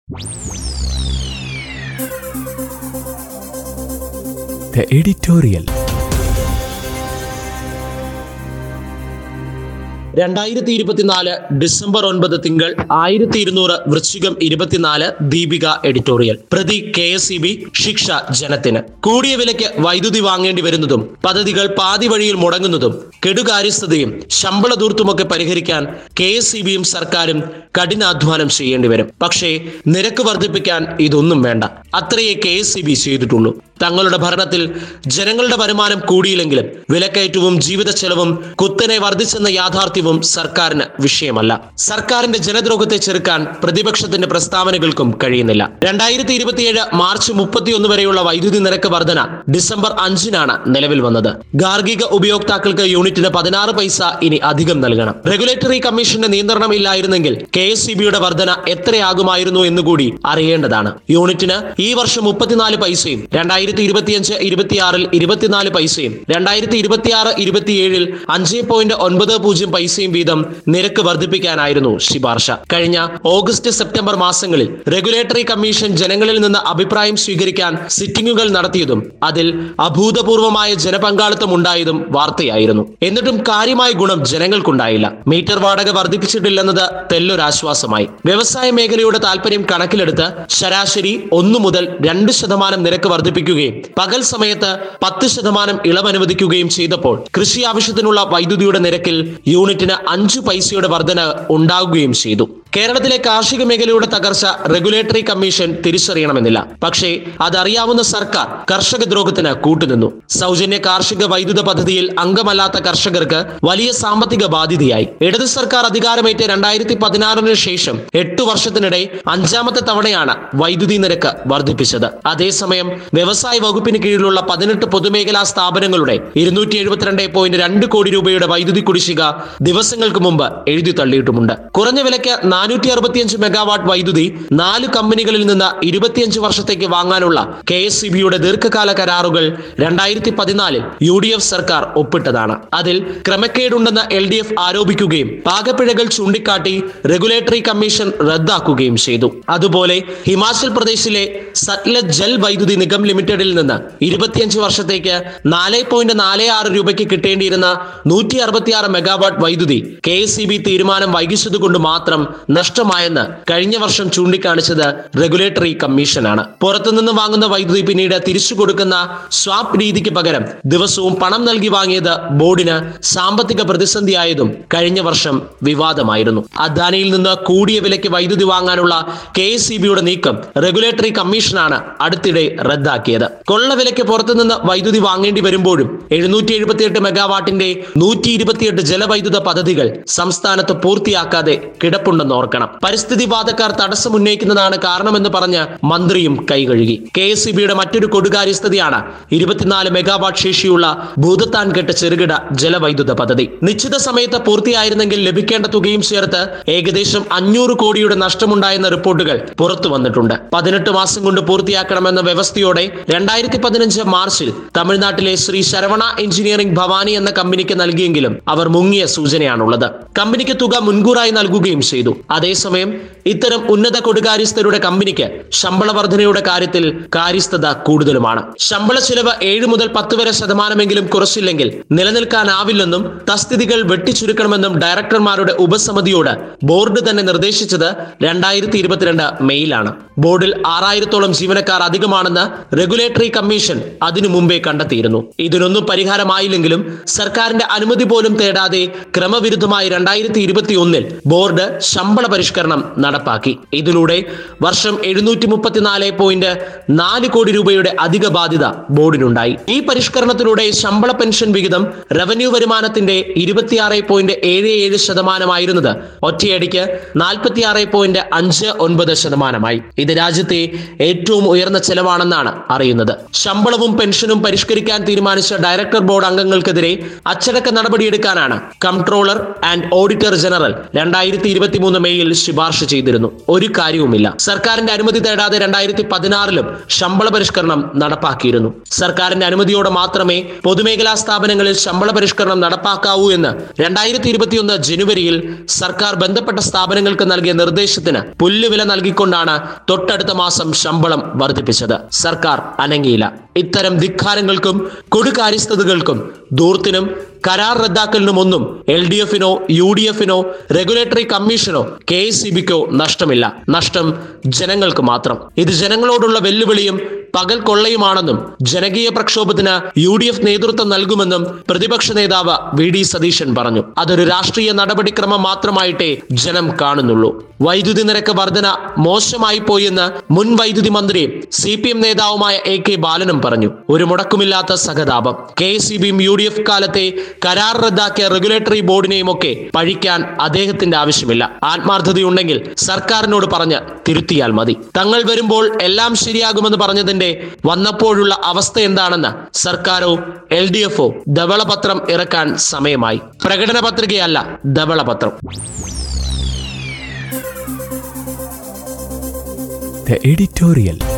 The editorial. രണ്ടായിരത്തി ഇരുപത്തിനാല് December ഒൻപത് തിങ്കൾ ആയിരത്തി ഇരുന്നൂറ് വൃശ്ചികം ഇരുപത്തിനാല് ദീപിക എഡിറ്റോറിയൽ പ്രതി കെ എസ് ഇ ബി ശിക്ഷ ജനത്തിന് കൂടിയ വിലയ്ക്ക് വൈദ്യുതി വാങ്ങേണ്ടി വരുന്നതും പദ്ധതികൾ പാതി വഴിയിൽ മുടങ്ങുന്നതും കെടുകാര്യസ്ഥതയും ശമ്പള ദൂർത്തുമൊക്കെ പരിഹരിക്കാൻ കെ എസ് ഇ ബിയും സർക്കാരും കഠിനാധ്വാനം ചെയ്യേണ്ടി വരും പക്ഷേ നിരക്ക് വർദ്ധിപ്പിക്കാൻ ഇതൊന്നും വേണ്ട അത്രയേ കെ എസ് ഇ ബി ചെയ്തിട്ടുള്ളൂ തങ്ങളുടെ ഭരണത്തിൽ ജനങ്ങളുടെ വരുമാനം കൂടിയില്ലെങ്കിലും വിലക്കയറ്റവും ജീവിത ചെലവും കുത്തനെ വർദ്ധിച്ചെന്ന യാഥാർത്ഥ്യവും സർക്കാരിന് വിഷയമല്ല സർക്കാരിന്റെ ജനദ്രോഹത്തെ ചെറുക്കാൻ പ്രതിപക്ഷത്തിന്റെ പ്രസ്താവനകൾക്കും കഴിയുന്നില്ല രണ്ടായിരത്തി ഇരുപത്തിയേഴ് മാർച്ച് മുപ്പത്തിയൊന്ന് വരെയുള്ള വൈദ്യുതി നിരക്ക് വർധന ഡിസംബർ അഞ്ചിനാണ് നിലവിൽ വന്നത് ഗാർഹിക ഉപയോക്താക്കൾക്ക് യൂണിറ്റിന് പതിനാറ് പൈസ ഇനി അധികം നൽകണം റെഗുലേറ്ററി കമ്മീഷന്റെ നിയന്ത്രണം ഇല്ലായിരുന്നെങ്കിൽ കെ എസ് സി ബിയുടെ വർധന എത്രയാകുമായിരുന്നു എന്നുകൂടി അറിയേണ്ടതാണ് യൂണിറ്റിന് ഈ വർഷം മുപ്പത്തിനാല് പൈസയും രണ്ടായിരത്തി ഇരുപത്തിയഞ്ച് ഇരുപത്തിയാറിൽ ഇരുപത്തിനാല് പൈസയും രണ്ടായിരത്തി ഇരുപത്തിയാറ് ഇരുപത്തിയേഴിൽ അഞ്ച് പോയിന്റ് ഒൻപത് പൂജ്യം പൈസയും വീതം നിരക്ക് വർദ്ധിപ്പിക്കാനായിരുന്നു ശുപാർശ കഴിഞ്ഞ ഓഗസ്റ്റ് സെപ്റ്റംബർ മാസങ്ങളിൽ റെഗുലേറ്ററി കമ്മീഷൻ ജനങ്ങളിൽ നിന്ന് അഭിപ്രായം സ്വീകരിക്കാൻ സിറ്റിംഗുകൾ നടത്തിയതും അതിൽ അഭൂതപൂർവമായ ജനപങ്കാളിത്തം ഉണ്ടായതും വാർത്തയായിരുന്നു എന്നിട്ടും കാര്യമായ ഗുണം ജനങ്ങൾക്കുണ്ടായില്ല മീറ്റർ വാടക വർദ്ധിപ്പിച്ചിട്ടില്ലെന്നത് തെല്ലൊരാശ്വാസമായി വ്യവസായ മേഖലയുടെ താല്പര്യം കണക്കിലെടുത്ത് ശരാശരി ഒന്നു മുതൽ രണ്ട് ശതമാനം നിരക്ക് വർദ്ധിപ്പിക്കുകയും പകൽ സമയത്ത് പത്ത് ശതമാനം ഇളവ് അനുവദിക്കുകയും ചെയ്തപ്പോൾ കൃഷി ആവശ്യത്തിനുള്ള വൈദ്യുതിയുടെ നിരക്കിൽ യൂണിറ്റിന് അഞ്ചു പൈസയുടെ വർധന ഉണ്ടാവുകയും ചെയ്തു കേരളത്തിലെ കാർഷിക മേഖലയുടെ തകർച്ച റെഗുലേറ്ററി കമ്മീഷൻ തിരിച്ചറിയണമെന്നില്ല പക്ഷേ അതറിയാവുന്ന സർക്കാർ കർഷക ദ്രോഹത്തിന് കൂട്ടുനിന്നു സൗജന്യ കാർഷിക വൈദ്യുത പദ്ധതിയിൽ അംഗമല്ലാത്ത കർഷകർക്ക് വലിയ സാമ്പത്തിക ബാധ്യതയായി ഇടത് സർക്കാർ അധികാരമേറ്റ രണ്ടായിരത്തി പതിനാറിന് ശേഷം എട്ടു വർഷത്തിനിടെ അഞ്ചാമത്തെ തവണയാണ് വൈദ്യുതി നിരക്ക് വർദ്ധിപ്പിച്ചത് അതേസമയം വ്യവസായ വകുപ്പിന് കീഴിലുള്ള പതിനെട്ട് പൊതുമേഖലാ സ്ഥാപനങ്ങളുടെ ഇരുന്നൂറ്റി എഴുപത്തിരണ്ട് പോയിന്റ് രണ്ട് കോടി രൂപയുടെ വൈദ്യുതി കുടിശ്ശിക ദിവസങ്ങൾക്ക് മുമ്പ് എഴുതി തള്ളിയിട്ടുമുണ്ട് കുറഞ്ഞ വിലയ്ക്ക് നാനൂറ്റി അറുപത്തിയഞ്ച് മെഗാവാട്ട് വൈദ്യുതി നാല് കമ്പനികളിൽ നിന്ന് ഇരുപത്തിയഞ്ച് വർഷത്തേക്ക് വാങ്ങാനുള്ള കെ എസ് സി ബിയുടെ ദീർഘകാല കരാറുകൾ രണ്ടായിരത്തി പതിനാലിൽ യു ഡി എഫ് സർക്കാർ ഒപ്പിട്ടതാണ് അതിൽ ക്രമക്കേടുണ്ടെന്ന് എൽ ഡി എഫ് ആരോപിക്കുകയും പാകപ്പിഴകൾ ചൂണ്ടിക്കാട്ടി റെഗുലേറ്ററി കമ്മീഷൻ റദ്ദാക്കുകയും ചെയ്തു അതുപോലെ ഹിമാചൽ പ്രദേശിലെ സത്ലജ് ജൽ വൈദ്യുതി നിഗം ലിമിറ്റഡിൽ നിന്ന് ഇരുപത്തിയഞ്ച് വർഷത്തേക്ക് നാല് പോയിന്റ് നാല് ആറ് രൂപയ്ക്ക് കിട്ടേണ്ടിയിരുന്ന നൂറ്റി അറുപത്തിയാറ് മെഗാവാട്ട് വൈദ്യുതി കെ എസ് സി ബി തീരുമാനം വൈകിച്ചതുകൊണ്ട് മാത്രം നഷ്ടമായെന്ന് കഴിഞ്ഞ വർഷം ചൂണ്ടിക്കാണിച്ചത് റെഗുലേറ്ററി കമ്മീഷനാണ് പുറത്തുനിന്ന് വാങ്ങുന്ന വൈദ്യുതി പിന്നീട് തിരിച്ചു കൊടുക്കുന്ന സ്വാപ്പ് രീതിക്ക് പകരം ദിവസവും പണം നൽകി വാങ്ങിയത് ബോർഡിന് സാമ്പത്തിക പ്രതിസന്ധിയായതും കഴിഞ്ഞ വർഷം വിവാദമായിരുന്നു അദാനിയിൽ നിന്ന് കൂടിയ വിലയ്ക്ക് വൈദ്യുതി വാങ്ങാനുള്ള കെ എസ് സി ബിയുടെ നീക്കം റെഗുലേറ്ററി കമ്മീഷനാണ് അടുത്തിടെ റദ്ദാക്കിയത് കൊള്ള വിലയ്ക്ക് പുറത്തുനിന്ന് വൈദ്യുതി വാങ്ങേണ്ടി വരുമ്പോഴും എഴുന്നൂറ്റി എഴുപത്തിയെട്ട് മെഗാവാട്ടിന്റെ നൂറ്റി ഇരുപത്തിയെട്ട് ജലവൈദ്യുത പദ്ധതികൾ സംസ്ഥാനത്ത് പൂർത്തിയാക്കാതെ കിടപ്പുണ്ടെന്ന് ഓർക്കണം പരിസ്ഥിതിവാദക്കാർ തടസ്സമുന്നയിക്കുന്നതാണ് കാരണമെന്ന് പറഞ്ഞ് മന്ത്രിയും കൈകഴുകി കെ എസ് ബിയുടെ മറ്റൊരു കൊടുകാര്യസ്ഥതയാണ് ഇരുപത്തിനാല് മെഗാവാട്ട് ശേഷിയുള്ള ഭൂതത്താൻ കെട്ട് ചെറുകിട ജലവൈദ്യുത പദ്ധതി നിശ്ചിത സമയത്ത് പൂർത്തിയായിരുന്നെങ്കിൽ ലഭിക്കേണ്ട തുകയും ചേർത്ത് ഏകദേശം അഞ്ഞൂറ് കോടിയുടെ നഷ്ടമുണ്ടായെന്ന റിപ്പോർട്ടുകൾ പുറത്തു വന്നിട്ടുണ്ട് പതിനെട്ട് മാസം കൊണ്ട് പൂർത്തിയാക്കണമെന്ന വ്യവസ്ഥയോടെ രണ്ടായിരത്തി പതിനഞ്ച് മാർച്ചിൽ തമിഴ്നാട്ടിലെ ശ്രീ ശരവണ എഞ്ചിനീയറിംഗ് ഭവാനി എന്ന കമ്പനിക്ക് നൽകിയെങ്കിലും അവർ മുങ്ങിയ സൂചനയാണുള്ളത് കമ്പനിക്ക് തുക മുൻകൂറായി നൽകുകയും ചെയ്തു അതേസമയം ഇത്തരം ഉന്നത കൊടുകാര്യസ്ഥരുടെ കമ്പനിക്ക് ശമ്പള വർധനയുടെ കാര്യത്തിൽ കാര്യസ്ഥത കൂടുതലുമാണ് ശമ്പള ചിലവ് ഏഴ് മുതൽ പത്ത് വരെ ശതമാനമെങ്കിലും കുറച്ചില്ലെങ്കിൽ നിലനിൽക്കാനാവില്ലെന്നും തസ്തിതികൾ വെട്ടിച്ചുരുക്കണമെന്നും ഡയറക്ടർമാരുടെ ഉപസമിതിയോട് ബോർഡ് തന്നെ നിർദ്ദേശിച്ചത് രണ്ടായിരത്തി ഇരുപത്തിരണ്ട് മെയിലാണ് ബോർഡിൽ ആറായിരത്തോളം ജീവനക്കാർ അധികമാണെന്ന് റെഗുലേറ്ററി കമ്മീഷൻ അതിനു മുമ്പേ കണ്ടെത്തിയിരുന്നു ഇതിനൊന്നും പരിഹാരമായില്ലെങ്കിലും സർക്കാരിന്റെ അനുമതി പോലും തേടാതെ ക്രമവിരുദ്ധമായി രണ്ടായിരത്തി ഇരുപത്തി ഒന്നിൽ ബോർഡ് ശമ്പള പരിഷ്കരണം നടപ്പാക്കി ഇതിലൂടെ വർഷം എഴുന്നൂറ്റി മുപ്പത്തിനാല് പോയിന്റ് നാല് കോടി രൂപയുടെ അധിക ബാധ്യത ബോർഡിനുണ്ടായി ഈ പരിഷ്കരണത്തിലൂടെ ശമ്പള പെൻഷൻ വിഹിതം റവന്യൂ വരുമാനത്തിന്റെ ഇരുപത്തിയാറ് പോയിന്റ് ഏഴ് ഏഴ് ശതമാനമായിരുന്നത് ഒറ്റയടിക്ക് നാൽപ്പത്തിയാറ് പോയിന്റ് അഞ്ച് ഒൻപത് ശതമാനമായി ഇത് രാജ്യത്തെ ഏറ്റവും ഉയർന്ന ചെലവാണെന്നാണ് അറിയുന്നത് ശമ്പളവും പെൻഷനും പരിഷ്കരിക്കാൻ തീരുമാനിച്ച ഡയറക്ടർ ബോർഡ് അംഗങ്ങൾക്കെതിരെ അച്ചടക്ക നടപടിയെടുക്കാനാണ് കംട്രോളർ ആൻഡ് ഓഡിറ്റർ ജനറൽ രണ്ടായിരത്തി ഇരുപത്തി മൂന്ന് മെയ്യിൽ ശുപാർശ ചെയ്തത് ചെയ്തിരുന്നു ഒരു കാര്യവുമില്ല സർക്കാരിന്റെ അനുമതി തേടാതെ രണ്ടായിരത്തി പതിനാറിലും ശമ്പള പരിഷ്കരണം നടപ്പാക്കിയിരുന്നു സർക്കാരിന്റെ അനുമതിയോടെ മാത്രമേ പൊതുമേഖലാ സ്ഥാപനങ്ങളിൽ ശമ്പള പരിഷ്കരണം നടപ്പാക്കാവൂ എന്ന് രണ്ടായിരത്തി ഇരുപത്തിയൊന്ന് ജനുവരിയിൽ സർക്കാർ ബന്ധപ്പെട്ട സ്ഥാപനങ്ങൾക്ക് നൽകിയ നിർദ്ദേശത്തിന് പുല്ലുവില നൽകിക്കൊണ്ടാണ് തൊട്ടടുത്ത മാസം ശമ്പളം വർദ്ധിപ്പിച്ചത് സർക്കാർ അനങ്ങിയില്ല ഇത്തരം ധിക്കാരങ്ങൾക്കും കൊടുകാര്യസ്ഥതകൾക്കും ദൂർത്തിനും കരാർ റദ്ദാക്കലിനുമൊന്നും എൽ ഡി എഫിനോ യു ഡി എഫിനോ റെഗുലേറ്ററി കമ്മീഷനോ കെ എസ് സി ബിക്കോ നഷ്ടമില്ല നഷ്ടം ജനങ്ങൾക്ക് മാത്രം ഇത് ജനങ്ങളോടുള്ള വെല്ലുവിളിയും പകൽ കൊള്ളയുമാണെന്നും ജനകീയ പ്രക്ഷോഭത്തിന് യു ഡി എഫ് നേതൃത്വം നൽകുമെന്നും പ്രതിപക്ഷ നേതാവ് വി ഡി സതീശൻ പറഞ്ഞു അതൊരു രാഷ്ട്രീയ നടപടിക്രമം മാത്രമായിട്ടേ ജനം കാണുന്നുള്ളൂ വൈദ്യുതി നിരക്ക് വർധന മോശമായി പോയെന്ന് മുൻ വൈദ്യുതി മന്ത്രിയും സി പി എം നേതാവുമായ എ കെ ബാലനും പറഞ്ഞു ഒരു മുടക്കുമില്ലാത്ത സഹതാപം കെ എസ് സി ബിയും യു ഡി എഫ് കാലത്തെ കരാർ റദ്ദാക്കിയ റെഗുലേറ്ററി ബോർഡിനെയും ഒക്കെ പഴിക്കാൻ അദ്ദേഹത്തിന്റെ ആവശ്യമില്ല ആത്മാർത്ഥതയുണ്ടെങ്കിൽ സർക്കാരിനോട് പറഞ്ഞ് തിരുത്തിയാൽ മതി തങ്ങൾ വരുമ്പോൾ എല്ലാം ശരിയാകുമെന്ന് പറഞ്ഞതിന്റെ വന്നപ്പോഴുള്ള അവസ്ഥ എന്താണെന്ന് സർക്കാരോ എൽ ഡി എഫോ ധവളപത്രം ഇറക്കാൻ സമയമായി പ്രകടന പത്രികയല്ല ധവളപത്രം The editorial.